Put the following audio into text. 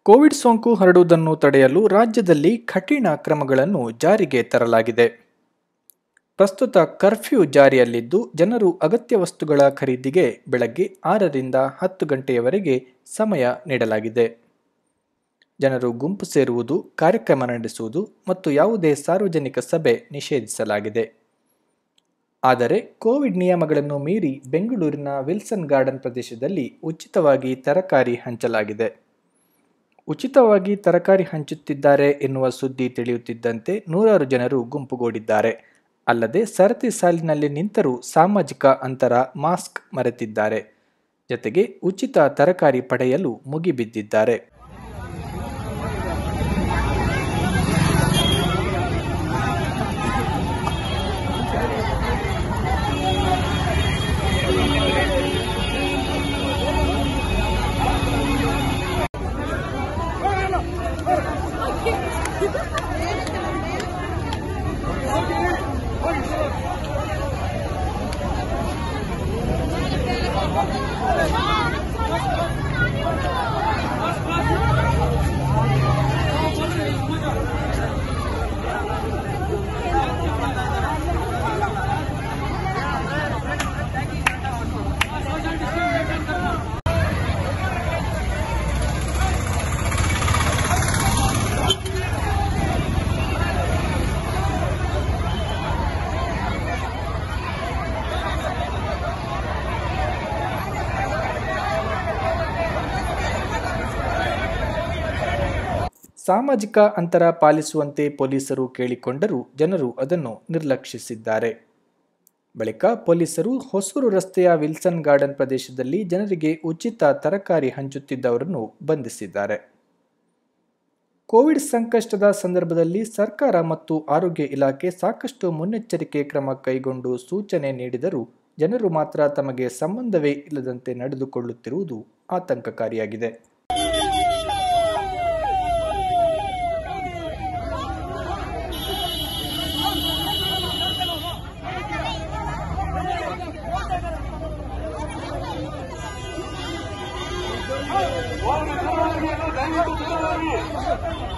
Covid ಸೋಂಕು ಹರಡುವುದನ್ನು ತಡೆಯಲು ರಾಜ್ಯದಲ್ಲಿ ಕಠಿಣ ಕ್ರಮಗಳನ್ನು ಜಾರಿಗೆ ತರಲಾಗಿದೆ ಪ್ರಸ್ತುತ ಕರ್ಫ್ಯೂ ಜಾರಿಯಲ್ಲಿದ್ದು ಜನರು ಅಗತ್ಯ ವಸ್ತುಗಳ ಖರೀದಿಗೆ ಬೆಳಗ್ಗೆ ಆರರಿಂದ ಹತ್ತು ಗಂಟೆಯವರೆಗೆ ಸಮಯ ನೀಡಲಾಗಿದೆ ಜನರು ಗುಂಪು ಸೇರುವುದು ಕಾರ್ಯಕ್ರಮ ನಡೆಸುವುದು ಮತ್ತು ಯಾವುದೇ ಸಾರ್ವಜನಿಕ ಸಭೆ ನಿಷೇಧಿಸಲಾಗಿದೆ ಆದರೆ ಕೋವಿಡ್ ನಿಯಮಗಳನ್ನು ಮೀರಿ ಬೆಂಗಳೂರಿನ ವಿಲ್ಸನ್ ಗಾರ್ಡನ್ ಪ್ರದೇಶದಲ್ಲಿ ಉಚಿತವಾಗಿ ತರಕಾರಿ ಹಂಚಲಾಗಿದೆ ಉಚಿತವಾಗಿ ತರಕಾರಿ ಹಂಚುತ್ತಿದ್ದಾರೆ ಎನ್ನುವ ಸುದ್ದಿ ತಿಳಿಯುತ್ತಿದ್ದಂತೆ ನೂರಾರು ಜನರು ಗುಂಪುಗೂಡಿದ್ದಾರೆ ಅಲ್ಲದೆ ಸರತಿ ಸಾಲಿನಲ್ಲಿ ನಿಂತರೂ ಸಾಮಾಜಿಕ ಅಂತರ ಮಾಸ್ಕ್ ಮರೆತಿದ್ದಾರೆ ಜತೆಗೆ ಉಚಿತ ತರಕಾರಿ ಪಡೆಯಲು ಮುಗಿಬಿದ್ದಿದ್ದಾರೆ ಸಾಮಾಜಿಕ ಅಂತರ ಪಾಲಿಸುವಂತೆ ಪೊಲೀಸರು ಕೇಳಿಕೊಂಡರೂ ಜನರು ಅದನ್ನು ನಿರ್ಲಕ್ಷಿಸಿದ್ದಾರೆ ಬಳಿಕ ಪೊಲೀಸರು ಹೊಸೂರು ರಸ್ತೆಯ ವಿಲ್ಸನ್ ಗಾರ್ಡನ್ ಪ್ರದೇಶದಲ್ಲಿ ಜನರಿಗೆ ಉಚಿತ ತರಕಾರಿ ಹಂಚುತ್ತಿದ್ದವರನ್ನು ಬಂಧಿಸಿದ್ದಾರೆ ಕೋವಿಡ್ ಸಂಕಷ್ಟದ ಸಂದರ್ಭದಲ್ಲಿ ಸರ್ಕಾರ ಮತ್ತು ಆರೋಗ್ಯ ಇಲಾಖೆ ಸಾಕಷ್ಟು ಮುನ್ನೆಚ್ಚರಿಕೆ ಕ್ರಮ ಕೈಗೊಂಡು ಸೂಚನೆ ನೀಡಿದರೂ ಜನರು ಮಾತ್ರ ತಮಗೆ ಸಂಬಂಧವೇ ಇಲ್ಲದಂತೆ ನಡೆದುಕೊಳ್ಳುತ್ತಿರುವುದು ಆತಂಕಕಾರಿಯಾಗಿದೆ ದಯವಿಟ್ಟು ದೂರವಾಗಿ